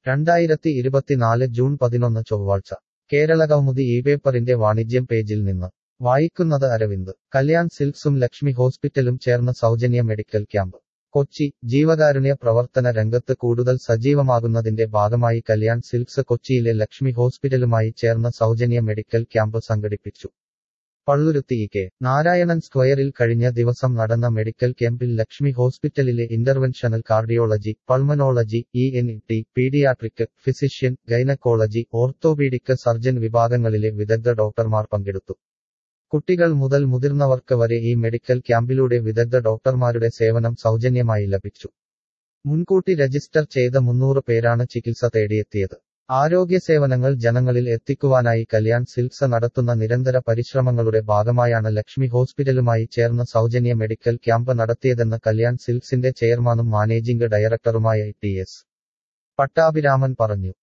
രണ്ടായിരത്തി ഇരുപത്തിനാല് ജൂൺ പതിനൊന്ന് ചൊവ്വാഴ്ച കേരള കൗമുദി ഈ പേപ്പറിന്റെ വാണിജ്യം പേജിൽ നിന്ന് വായിക്കുന്നത് അരവിന്ദ് കല്യാൺ സിൽക്സും ലക്ഷ്മി ഹോസ്പിറ്റലും ചേർന്ന് സൗജന്യ മെഡിക്കൽ ക്യാമ്പ് കൊച്ചി ജീവകാരുണ്യ പ്രവർത്തന രംഗത്ത് കൂടുതൽ സജീവമാകുന്നതിന്റെ ഭാഗമായി കല്യാൺ സിൽക്സ് കൊച്ചിയിലെ ലക്ഷ്മി ഹോസ്പിറ്റലുമായി ചേർന്ന് സൗജന്യ മെഡിക്കൽ ക്യാമ്പ് സംഘടിപ്പിച്ചു പള്ളുരുത്തി ഇ കെ നാരായണൻ സ്ക്വയറിൽ കഴിഞ്ഞ ദിവസം നടന്ന മെഡിക്കൽ ക്യാമ്പിൽ ലക്ഷ്മി ഹോസ്പിറ്റലിലെ interventional cardiology pulmonology E N T paediatric physician gynaecology orthopaedic surgeon വിഭാഗങ്ങളിലെ വിദഗ്ധ ഡോക്ടർമാർ പങ്കെടുത്തു കുട്ടികൾ മുതൽ മുതിർന്നവർക്ക് വരെ ഈ മെഡിക്കൽ ക്യാമ്പിലൂടെ വിദഗ്ധ ഡോക്ടർമാരുടെ സേവനം സൗജന്യമായി ലഭിച്ചു മുൻകൂട്ടി രജിസ്റ്റർ ചെയ്ത മുന്നൂറ് പേരാണ് ചികിത്സ തേടിയെത്തിയത് ആരോഗ്യ സേവനങ്ങൾ ജനങ്ങളിൽ എത്തിക്കുവാനായി കല്യാൺ സിൽക്സ് നടത്തുന്ന നിരന്തര പരിശ്രമങ്ങളുടെ ഭാഗമായാണ് ലക്ഷ്മി ഹോസ്പിറ്റലുമായി ചേർന്ന് സൗജന്യ മെഡിക്കൽ ക്യാമ്പ് നടത്തിയതെന്ന് കല്യാൺ സിൽക്സിന്റെ ചെയർമാനും മാനേജിംഗ് ഡയറക്ടറുമായ ടി എസ് പട്ടാഭിരാമൻ പറഞ്ഞു